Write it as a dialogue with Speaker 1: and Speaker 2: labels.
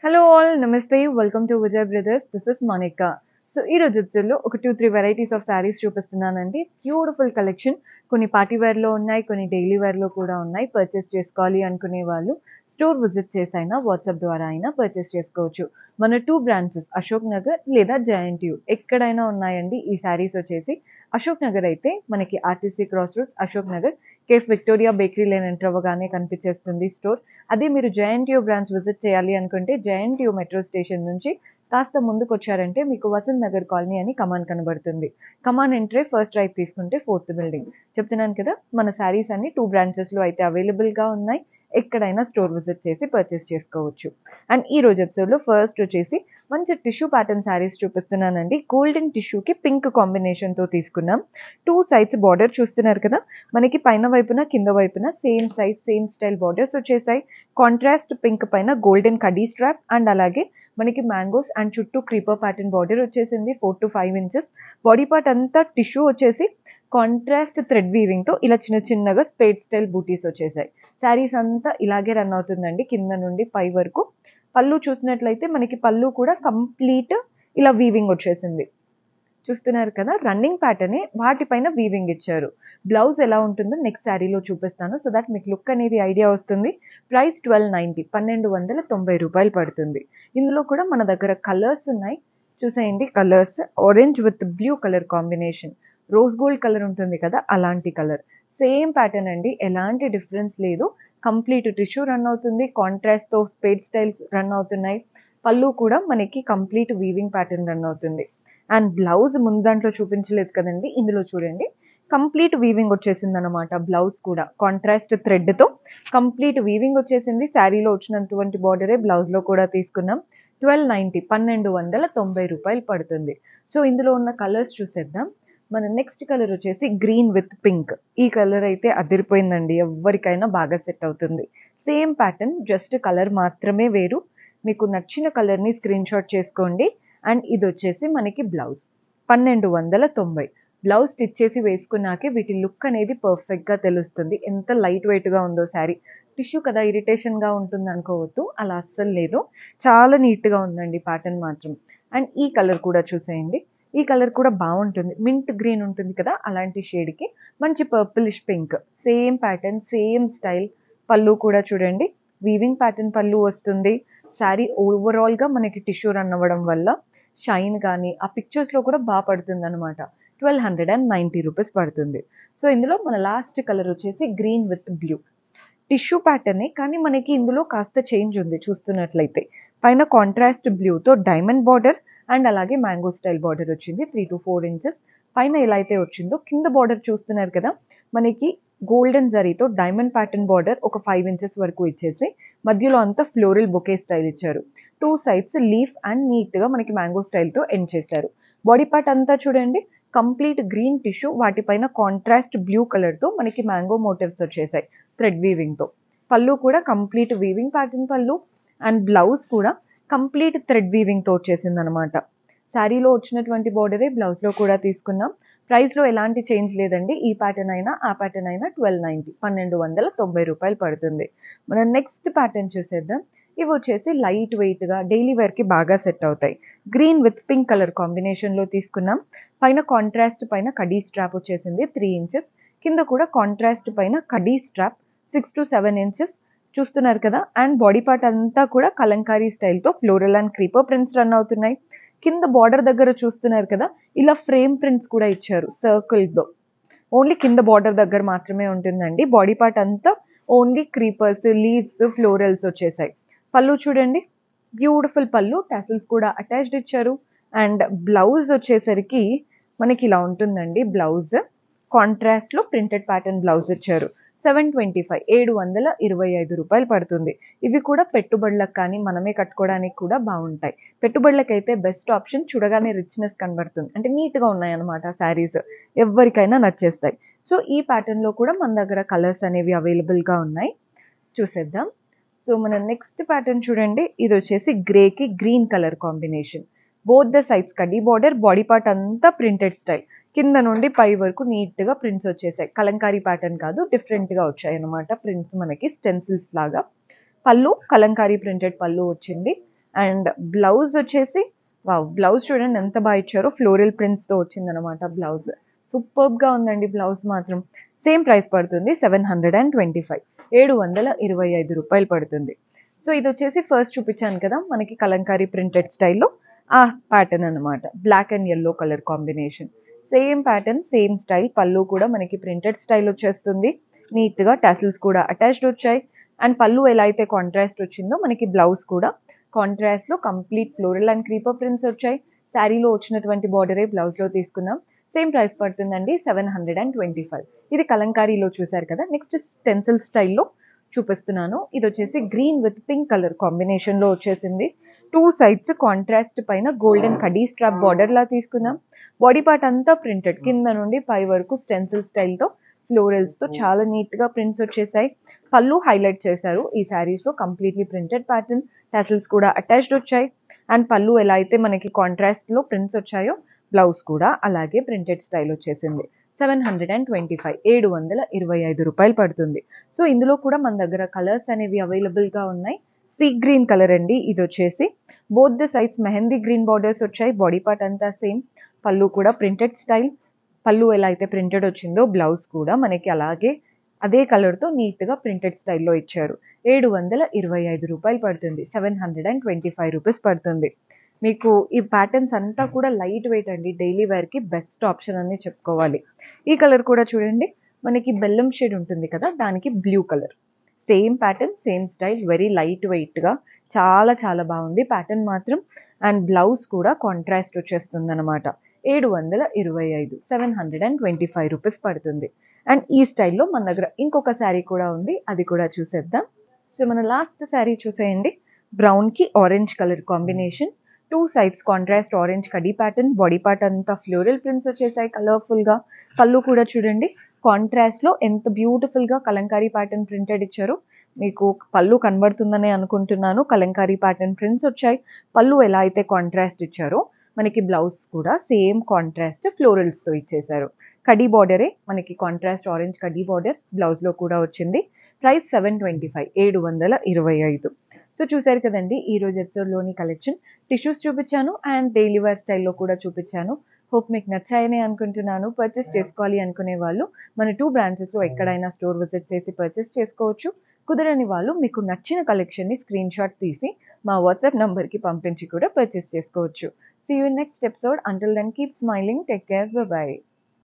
Speaker 1: hello all namaste welcome to Vijay brothers this is Monika so ఈ రోజు ఎపిసోడ్లో ఒక two three varieties of saris చూపిస్తున్నానండి బ్యూటిఫుల్ కలెక్షన్ కొన్ని పార్టీ వేర్లో ఉన్నాయి కొన్ని డైలీ వేర్లో కూడా ఉన్నాయి పర్చేస్ చేసుకోవాలి అనుకునే వాళ్ళు స్టోర్ విజిట్ చేసి అయినా వాట్సాప్ ద్వారా అయినా పర్చేస్ చేసుకోవచ్చు మన టూ బ్రాంచెస్ అశోక్ నగర్ లేదా జయంట్ యూ ఎక్కడైనా ఉన్నాయండి ఈ శారీస్ వచ్చేసి అశోక్ నగర్ అయితే మనకి RTC cross roads Ashok Nagar cafe Victoria bakery lane enter అవ్వగానే కనిపించేస్తుంది స్టోర్ అదే మీరు జయంట్ యూ బ్రాంచ్ విజిట్ చేయాలి అనుకుంటే జయంట్ యూ మెట్రో స్టేషన్ నుంచి కాస్త ముందుకు వచ్చారంటే మీకు వసంత్ నగర్ కాలనీ అని కమాన్ కనబడుతుంది కమాన్ ఎంట్రీ ఫస్ట్ రైట్ తీసుకుంటే ఫోర్త్ బిల్డింగ్ చెప్తున్నాను కదా మన శారీస్ అన్ని టూ బ్రాంచెస్లో అయితే అవైలబుల్గా ఉన్నాయి ఎక్కడైనా స్టోర్ విజిట్ చేసి పర్చేస్ చేసుకోవచ్చు అండ్ ఈ రోజు ఎపిసోడ్లో ఫస్ట్ వచ్చేసి మంచి టిష్యూ ప్యాటర్న్ శారీస్ చూపిస్తున్నానండి గోల్డెన్ టిష్యూకి పింక్ కాంబినేషన్తో తీసుకున్నాం టూ సైడ్స్ బార్డర్ చూస్తున్నారు కదా మనకి పైన వైపున కింద వైపున same size same style borders వచ్చేసాయి కాంట్రాస్ట్ పింక్ పైన గోల్డెన్ కడీ స్ట్రాప్ అండ్ అలాగే మనకి మ్యాంగోస్ అండ్ చుట్టూ క్రీపర్ ప్యాటర్న్ బార్డర్ వచ్చేసింది four to five inches body part అంతా టిష్యూ వచ్చేసి కాంట్రాస్ట్ థ్రెడ్ వీవింగ్తో ఇలా చిన్న చిన్నగా స్పేడ్ స్టైల్ బూటీస్ వచ్చేసాయి శారీస్ అంతా ఇలాగే రన్ అవుతుందండి కింద నుండి పై వరకు పళ్ళు చూసినట్లయితే మనకి పళ్ళు కూడా కంప్లీట్ ఇలా వీవింగ్ వచ్చేసింది చూస్తున్నారు కదా రన్నింగ్ ప్యాటర్నే వాటిపైన వీవింగ్ ఇచ్చారు బ్లౌజ్ ఎలా ఉంటుందో నెక్స్ట్ శారీలో చూపిస్తాను సో దట్ మీకు లుక్ అనేది ఐడియా వస్తుంది ప్రైస్ ట్వెల్వ్ నైంటీ పన్నెండు వందల తొంభై రూపాయలు పడుతుంది ఇందులో కూడా మన దగ్గర కలర్స్ ఉన్నాయి చూసేయండి colours orange with blue colour combination rose gold colour ఉంటుంది కదా అలాంటి కలర్ సేమ్ ప్యాటర్న్ అండి ఎలాంటి డిఫరెన్స్ లేదు కంప్లీట్ టిష్యూ రన్ అవుతుంది కాంట్రాస్ట్తో స్పేడ్ స్టైల్స్ రన్ అవుతున్నాయి పళ్ళు కూడా మనకి కంప్లీట్ వీవింగ్ ప్యాటర్న్ రన్ అవుతుంది అండ్ బ్లౌజ్ ముందు దాంట్లో చూపించలేదు కదండి ఇందులో చూడండి కంప్లీట్ వీవింగ్ వచ్చేసింది అనమాట బ్లౌజ్ కూడా కాంట్రాస్ట్ థ్రెడ్తో కంప్లీట్ వీవింగ్ వచ్చేసింది శారీలో వచ్చినటువంటి బార్డరే బ్లౌజ్లో కూడా తీసుకున్నాం ట్వెల్వ్ నైంటీ పన్నెండు వందల తొంభై రూపాయలు పడుతుంది సో ఇందులో ఉన్న కలర్స్ చూసేద్దాం మన నెక్స్ట్ కలర్ వచ్చేసి గ్రీన్ విత్ పింక్ ఈ కలర్ అయితే అదిరిపోయిందండి ఎవరికైనా బాగా సెట్ అవుతుంది సేమ్ ప్యాటర్న్ జస్ట్ కలర్ మాత్రమే వేరు మీకు నచ్చిన కలర్ని స్క్రీన్ షాట్ చేసుకోండి అండ్ ఇది వచ్చేసి మనకి బ్లౌజ్ పన్నెండు వందల తొంభై బ్లౌజ్ స్టిచ్ చేసి వేసుకున్నాకే వీటి లుక్ అనేది పర్ఫెక్ట్గా తెలుస్తుంది ఎంత లైట్ వెయిట్గా ఉందో శారీ టిష్యూ కదా ఇరిటేషన్గా ఉంటుంది అనుకోవద్దు అలా అస్సలు లేదు చాలా నీట్గా ఉందండి ప్యాటర్న్ మాత్రం అండ్ ఈ కలర్ కూడా చూసేయండి ఈ కలర్ కూడా బాగుంటుంది మింట్ గ్రీన్ ఉంటుంది కదా అలాంటి షేడ్కి మంచి purplish pink same pattern same style పళ్ళు కూడా చూడండి వీవింగ్ ప్యాటర్న్ పళ్ళు వస్తుంది శారీ ఓవరాల్గా మనకి టిష్యూ రన్ అవ్వడం వల్ల షైన్ కానీ ఆ పిక్చర్స్లో కూడా బాగా పడుతుంది అనమాట twelve hundred and ninety rupees పడుతుంది సో ఇందులో మన లాస్ట్ కలర్ వచ్చేసి గ్రీన్ విత్ బ్లూ టిష్యూ ప్యాటర్నే కానీ మనకి ఇందులో కాస్త చేంజ్ ఉంది చూస్తున్నట్లయితే పైన కాంట్రాస్ట్ బ్లూతో డైమండ్ బార్డర్ అండ్ అలాగే మ్యాంగో స్టైల్ బార్డర్ వచ్చింది త్రీ టు ఫోర్ ఇంచెస్ పైన ఎలా అయితే వచ్చిందో కింద బార్డర్ చూస్తున్నారు కదా మనకి గోల్డెన్ జరీతో డైమండ్ ప్యాటర్న్ బార్డర్ ఒక ఫైవ్ ఇంచెస్ వరకు ఇచ్చేసి మధ్యలో అంతా ఫ్లోరల్ బొకే స్టైల్ ఇచ్చారు టూ సైడ్స్ లీఫ్ అండ్ నీట్గా మనకి మ్యాంగో స్టైల్తో ఎండ్ చేశారు బాడీ పార్ట్ అంతా చూడండి కంప్లీట్ గ్రీన్ టిష్యూ వాటిపైన కాంట్రాస్ట్ బ్లూ కలర్తో మనకి మ్యాంగో మోటివ్స్ వచ్చేసాయి థ్రెడ్ వీవింగ్తో పళ్ళు కూడా కంప్లీట్ వీవింగ్ ప్యాటర్న్ పళ్ళు అండ్ బ్లౌజ్ కూడా కంప్లీట్ థ్రెడ్ వీవింగ్తో వచ్చేసింది అనమాట శారీలో వచ్చినటువంటి బార్డరే బ్లౌజ్లో కూడా తీసుకున్నాం ప్రైస్లో ఎలాంటి చేంజ్ లేదండి ఈ ప్యాటర్న్ అయినా ఆ ప్యాటర్న్ అయినా ట్వెల్వ్ నైంటీ పన్నెండు వందల తొంభై రూపాయలు పడుతుంది మనం నెక్స్ట్ ప్యాటర్న్ చూసేద్దాం ఇవి వచ్చేసి లైట్ వెయిట్గా డైలీ వేర్కి బాగా సెట్ అవుతాయి గ్రీన్ విత్ పింక్ కలర్ కాంబినేషన్లో తీసుకున్నాం పైన కాంట్రాస్ట్ పైన కడీ స్ట్రాప్ వచ్చేసింది త్రీ ఇంచెస్ కింద కూడా కాంట్రాస్ట్ పైన కడీ strap six to seven inches చూస్తున్నారు కదా అండ్ బాడీ పార్ట్ అంతా కూడా కలంకారీ స్టైల్తో floral and creeper prints run అవుతున్నాయి కింద బార్డర్ దగ్గర చూస్తున్నారు కదా ఇలా ఫ్రేమ్ ప్రింట్స్ కూడా ఇచ్చారు సర్కిల్తో ఓన్లీ కింద బార్డర్ దగ్గర మాత్రమే ఉంటుందండి బాడీ పార్ట్ అంతా ఓన్లీ క్రీపర్స్ లీవ్స్ ఫ్లోరల్స్ వచ్చేసాయి పళ్ళు చూడండి బ్యూటిఫుల్ పళ్ళు టాసిల్స్ కూడా అటాచ్డ్ ఇచ్చారు అండ్ బ్లౌజ్ వచ్చేసరికి మనకి ఇలా ఉంటుందండి బ్లౌజ్ కాంట్రాస్ట్లో ప్రింటెడ్ ప్యాటర్న్ బ్లౌజ్ ఇచ్చారు సెవెన్ ట్వంటీ ఫైవ్ ఏడు వందల ఇరవై ఐదు రూపాయలు పడుతుంది ఇవి కూడా పెట్టుబడులకు కానీ మనమే కట్టుకోవడానికి కూడా బాగుంటాయి పెట్టుబడులకైతే బెస్ట్ ఆప్షన్ చూడగానే రిచ్నెస్ కనబడుతుంది అంటే నీట్గా ఉన్నాయి అనమాట శారీస్ ఎవరికైనా నచ్చేస్తాయి సో ఈ ప్యాటర్న్లో కూడా మన దగ్గర కలర్స్ అనేవి అవైలబుల్గా ఉన్నాయి చూసేద్దాం సో మన నెక్స్ట్ ప్యాటర్న్ చూడండి ఇది వచ్చేసి గ్రేకి green colour combination both the sides కడ్డీ బార్డర్ బాడీ పార్ట్ అంతా ప్రింటెడ్ స్టైల్ కింద నుండి పై వరకు నీట్గా ప్రింట్స్ వచ్చేసాయి కలంకారీ ప్యాటర్న్ కాదు డిఫరెంట్గా వచ్చాయి అనమాట ప్రింట్స్ మనకి స్టెన్సిల్స్ లాగా పళ్ళు కలంకారీ ప్రింటెడ్ పళ్ళు వచ్చింది అండ్ బ్లౌజ్ వచ్చేసి వావ్ బ్లౌజ్ చూడండి ఎంత బాగా ఇచ్చారో ఫ్లోరల్ ప్రింట్స్తో వచ్చిందనమాట బ్లౌజ్ సూపర్గా ఉందండి బ్లౌజ్ మాత్రం సేమ్ ప్రైస్ పడుతుంది seven hundred and twenty five ఏడు వందల ఇరవై ఐదు రూపాయలు పడుతుంది సో ఇది వచ్చేసి ఫస్ట్ చూపించాను కదా మనకి కలంకారీ ప్రింటెడ్ స్టైల్లో ఆ ప్యాటర్న్ అనమాట black and yellow colour combination same pattern same style పళ్ళు కూడా మనకి ప్రింటెడ్ స్టైల్ వచ్చేస్తుంది నీట్గా టసిల్స్ కూడా అటాచ్డ్ వచ్చాయి అండ్ పళ్ళు ఎలా అయితే కాంట్రాస్ట్ వచ్చిందో మనకి బ్లౌజ్ కూడా కాంట్రాస్ట్లో complete floral and creeper prints వచ్చాయి శారీలో వచ్చినటువంటి బార్డరే బ్లౌజ్లో తీసుకున్నాం సేమ్ ప్రైస్ పడుతుందండి seven hundred and twenty five ఇది కలంకారీలో చూసారు కదా నెక్స్ట్ స్టెన్సిల్ స్టైల్లో చూపిస్తున్నాను ఇది వచ్చేసి గ్రీన్ విత్ పింక్ కలర్ కాంబినేషన్లో వచ్చేసింది టూ సైడ్స్ కాంట్రాస్ట్ పైన గోల్డెన్ కడీ స్ట్రాప్ బార్డర్ లా తీసుకున్నాం బాడీ పార్ట్ అంతా ప్రింటెడ్ కింద నుండి పై వరకు స్టెన్సిల్ స్టైల్తో ఫ్లోరల్స్తో చాలా నీట్గా ప్రింట్స్ వచ్చేసాయి పళ్ళు హైలైట్ చేశారు ఈ శారీస్లో కంప్లీట్లీ ప్రింటెడ్ ప్యాటర్న్ టెసల్స్ కూడా అటాచ్డ్ వచ్చాయి అండ్ పళ్ళు ఎలా అయితే మనకి కాంట్రాస్ట్లో ప్రింట్స్ వచ్చాయో బ్లౌజ్ కూడా అలాగే ప్రింటెడ్ స్టైల్ వచ్చేసింది seven hundred and twenty five ఏడు వందల ఇరవై ఐదు రూపాయలు పడుతుంది సో ఇందులో కూడా మన దగ్గర కలర్స్ అనేవి అవైలబుల్గా ఉన్నాయి సీ గ్రీన్ కలర్ అండి ఇది వచ్చేసి both the sides mehndi green borders వచ్చాయి బాడీ పార్ట్ అంతా సేమ్ పళ్ళు కూడా ప్రింటెడ్ స్టైల్ పళ్ళు ఎలా అయితే ప్రింటెడ్ వచ్చిందో బ్లౌజ్ కూడా మనకి అలాగే అదే కలర్తో నీట్గా ప్రింటెడ్ స్టైల్లో ఇచ్చారు ఏడు వందల ఇరవై ఐదు రూపాయలు పడుతుంది seven hundred and twenty five rupees పడుతుంది మీకు ఈ ప్యాటర్న్స్ అంతా కూడా లైట్ వెయిట్ అండి డైలీ వేర్కి బెస్ట్ ఆప్షన్ అని చెప్పుకోవాలి ఈ కలర్ కూడా చూడండి మనకి బెల్లం షేడ్ ఉంటుంది కదా దానికి blue colour same pattern same style very light వెయిట్గా చాలా చాలా బాగుంది ప్యాటర్న్ మాత్రం అండ్ బ్లౌజ్ కూడా కాంట్రాస్ట్ వచ్చేస్తుంది అనమాట ఏడు వందల ఇరవై ఐదు seven hundred and twenty five rupees పడుతుంది అండ్ ఈ స్టైల్లో మన దగ్గర ఇంకొక శారీ కూడా ఉంది అది కూడా చూసేద్దాం సో మన లాస్ట్ శారీ చూసేయండి బ్రౌన్కి orange colour combination two sides contrast orange కడీ ప్యాటర్న్ బాడీ పార్ట్ అంతా ఫ్లోరల్ ప్రింట్స్ వచ్చేసాయి కలర్ఫుల్గా పళ్ళు కూడా చూడండి కాంట్రాస్ట్లో ఎంత బ్యూటిఫుల్గా కలంకారీ ప్యాటర్న్ ప్రింటెడ్ ఇచ్చారో మీకు పళ్ళు కనబడుతుందని అనుకుంటున్నాను కలంకారీ ప్యాటర్న్ ప్రింట్స్ వచ్చాయి పళ్ళు ఎలా అయితే కాంట్రాస్ట్ ఇచ్చారో మనకి బ్లౌజ్ కూడా సేమ్ కాంట్రాస్ట్ ఫ్లోరల్స్తో ఇచ్చేశారు కడీ బార్డరే మనకి కాంట్రాస్ట్ ఆరెంజ్ కడీ బార్డర్ బ్లౌజ్లో కూడా వచ్చింది ప్రైస్ సెవెన్ ట్వంటీ ఫైవ్ ఏడు వందల ఇరవై ఐదు సో చూసారు కదండి ఈ రోజు ఎపిసోడ్లోని కలెక్షన్ టిష్యూస్ చూపించాను అండ్ డైలీ వేర్ స్టైల్లో కూడా చూపించాను హోప్ మీకు నచ్చాయని అనుకుంటున్నాను పర్చేస్ చేసుకోవాలి అనుకునే వాళ్ళు మన టూ బ్రాంచెస్లో ఎక్కడైనా స్టోర్ విజిట్ చేసి పర్చేస్ చేసుకోవచ్చు కుదరని వాళ్ళు మీకు నచ్చిన కలెక్షన్ని స్క్రీన్ షాట్ తీసి మా వాట్సాప్ నంబర్కి పంపించి కూడా పర్చేస్ చేసుకోవచ్చు see you next episode until then keep smiling take care by